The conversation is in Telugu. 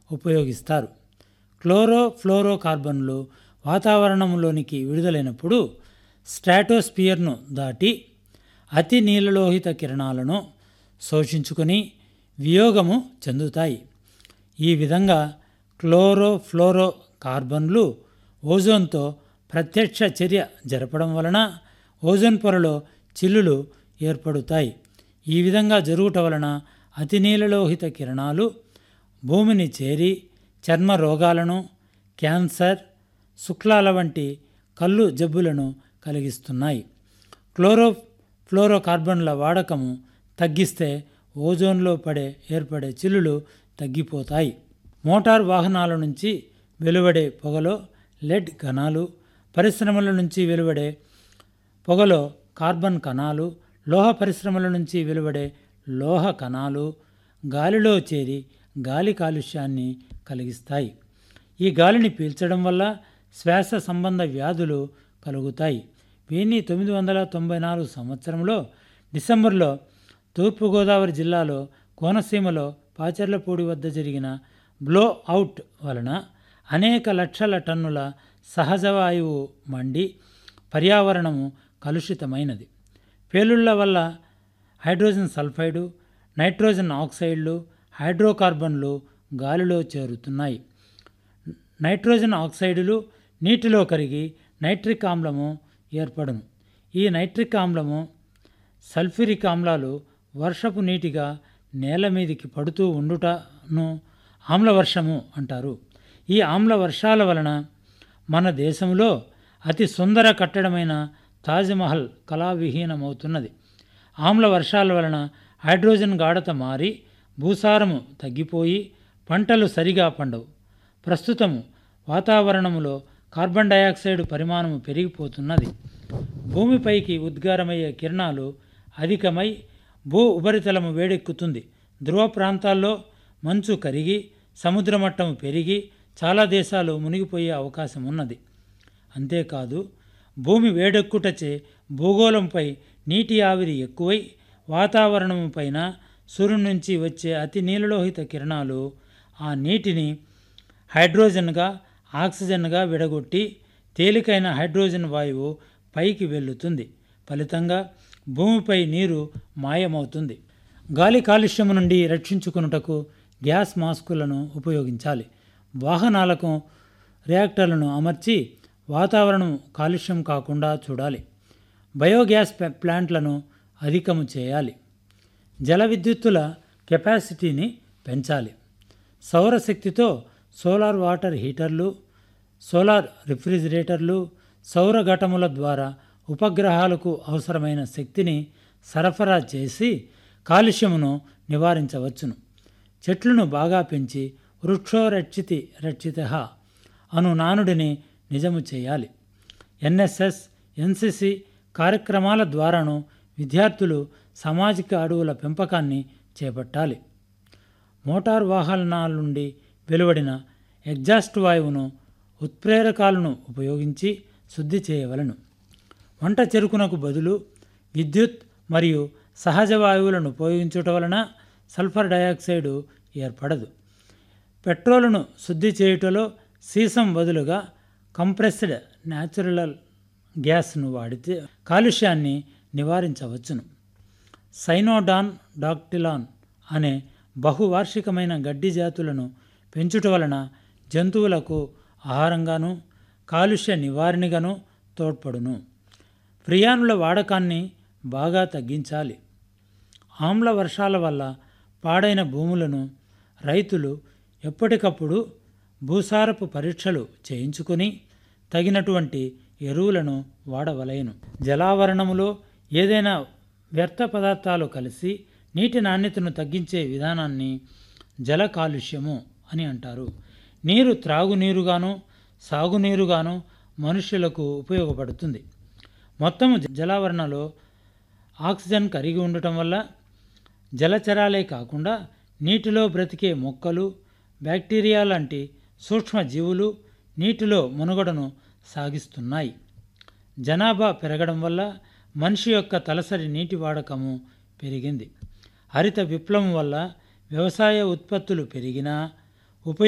ఉపయోగిస్తారు క్లోరో ఫ్లోరో కార్బన్లు వాతావరణంలోనికి విడుదలైనప్పుడు స్ట్రాటోస్పియర్ను దాటి అతి నీలలోహిత కిరణాలను శోషించుకొని వియోగము చెందుతాయి ఈ విధంగా క్లోరో ఫ్లోరో కార్బన్లు ఓజోన్తో ప్రత్యక్ష చర్య జరపడం వలన ఓజోన్ పొరలో చిల్లులు ఏర్పడుతాయి ఈ విధంగా జరుగుట వలన అతి నీలలోహిత కిరణాలు భూమిని చేరి చర్మ రోగాలను క్యాన్సర్ శుక్లాల వంటి కళ్ళు జబ్బులను కలిగిస్తున్నాయి క్లోరో ఫ్లోరోకార్బన్ల వాడకము తగ్గిస్తే ఓజోన్లో పడే ఏర్పడే చిల్లులు తగ్గిపోతాయి మోటార్ వాహనాల నుంచి వెలువడే పొగలో లెడ్ కణాలు పరిశ్రమల నుంచి వెలువడే పొగలో కార్బన్ కణాలు లోహ పరిశ్రమల నుంచి వెలువడే లోహ కణాలు గాలిలో చేరి గాలి కాలుష్యాన్ని కలిగిస్తాయి ఈ గాలిని పీల్చడం వల్ల శ్వాస సంబంధ వ్యాధులు కలుగుతాయి వీని తొమ్మిది వందల తొంభై నాలుగు సంవత్సరంలో డిసెంబర్లో తూర్పుగోదావరి జిల్లాలో కోనసీమలో పాచర్లపూడి వద్ద జరిగిన బ్లో అవుట్ వలన అనేక లక్షల టన్నుల సహజ వాయువు మండి పర్యావరణము కలుషితమైనది పేలుళ్ల వల్ల హైడ్రోజన్ సల్ఫైడు నైట్రోజన్ ఆక్సైడ్లు హైడ్రోకార్బన్లు గాలిలో చేరుతున్నాయి నైట్రోజన్ ఆక్సైడులు నీటిలో కరిగి నైట్రిక్ ఆమ్లము ఏర్పడును ఈ నైట్రిక్ ఆమ్లము సల్ఫ్యూరిక్ ఆమ్లాలు వర్షపు నీటిగా నేల మీదికి పడుతూ ఉండుటను ఆమ్లవర్షము అంటారు ఈ ఆమ్ల వర్షాల వలన మన దేశంలో అతి సుందర కట్టడమైన తాజ్మహల్ కళావిహీనమవుతున్నది ఆమ్ల వర్షాల వలన హైడ్రోజన్ గాఢత మారి భూసారము తగ్గిపోయి పంటలు సరిగా పండవు ప్రస్తుతము వాతావరణంలో కార్బన్ డయాక్సైడ్ పరిమాణము పెరిగిపోతున్నది భూమిపైకి ఉద్గారమయ్యే కిరణాలు అధికమై భూ ఉపరితలము వేడెక్కుతుంది ధ్రువ ప్రాంతాల్లో మంచు కరిగి సముద్ర మట్టం పెరిగి చాలా దేశాలు మునిగిపోయే అవకాశం ఉన్నది అంతేకాదు భూమి వేడెక్కుటచే భూగోళంపై నీటి ఆవిరి ఎక్కువై వాతావరణం పైన సూర్యుని నుంచి వచ్చే అతి నీలలోహిత కిరణాలు ఆ నీటిని హైడ్రోజన్గా ఆక్సిజన్గా విడగొట్టి తేలికైన హైడ్రోజన్ వాయువు పైకి వెళ్లుతుంది ఫలితంగా భూమిపై నీరు మాయమవుతుంది గాలి కాలుష్యం నుండి రక్షించుకున్నటకు గ్యాస్ మాస్కులను ఉపయోగించాలి వాహనాలకు రియాక్టర్లను అమర్చి వాతావరణం కాలుష్యం కాకుండా చూడాలి బయోగ్యాస్ ప్లా- ప్లాంట్లను అధికము చేయాలి జల విద్యుత్తుల కెపాసిటీని పెంచాలి సౌరశక్తితో సోలార్ వాటర్ హీటర్లు సోలార్ రిఫ్రిజిరేటర్లు సౌర ఘటముల ద్వారా ఉపగ్రహాలకు అవసరమైన శక్తిని సరఫరా చేసి కాలుష్యమును నివారించవచ్చును చెట్లను బాగా పెంచి వృక్షో రక్షితి రక్షిత అను నానుడిని నిజము చేయాలి ఎన్ఎస్ఎస్ ఎన్సిసి కార్యక్రమాల ద్వారాను విద్యార్థులు సామాజిక అడవుల పెంపకాన్ని చేపట్టాలి మోటార్ వాహనాల నుండి వెలువడిన ఎగ్జాస్ట్ వాయువును ఉత్ప్రేరకాలను ఉపయోగించి శుద్ధి చేయవలను వంట చెరుకునకు బదులు విద్యుత్ మరియు సహజ వాయువులను ఉపయోగించుట వలన సల్ఫర్ డయాక్సైడు ఏర్పడదు పెట్రోలును శుద్ధి చేయుటలో సీసం బదులుగా కంప్రెస్డ్ న్యాచురల్ గ్యాస్ను వాడితే కాలుష్యాన్ని నివారించవచ్చును సైనోడాన్ డాక్టిలాన్ అనే బహువార్షికమైన గడ్డి జాతులను పెంచుట వలన జంతువులకు ఆహారంగాను కాలుష్య నివారణగాను తోడ్పడును ప్రియానుల వాడకాన్ని బాగా తగ్గించాలి ఆమ్ల వర్షాల వల్ల పాడైన భూములను రైతులు ఎప్పటికప్పుడు భూసారపు పరీక్షలు చేయించుకొని తగినటువంటి ఎరువులను వాడవలయను జలావరణములో ఏదైనా వ్యర్థ పదార్థాలు కలిసి నీటి నాణ్యతను తగ్గించే విధానాన్ని జల కాలుష్యము అని అంటారు నీరు త్రాగునీరుగాను సాగునీరుగాను మనుష్యులకు ఉపయోగపడుతుంది మొత్తము జలావరణలో ఆక్సిజన్ కరిగి ఉండటం వల్ల జలచరాలే కాకుండా నీటిలో బ్రతికే మొక్కలు బ్యాక్టీరియా లాంటి సూక్ష్మజీవులు నీటిలో మనుగడను సాగిస్తున్నాయి జనాభా పెరగడం వల్ల మనిషి యొక్క తలసరి నీటి వాడకము పెరిగింది హరిత విప్లవం వల్ల వ్యవసాయ ఉత్పత్తులు పెరిగినా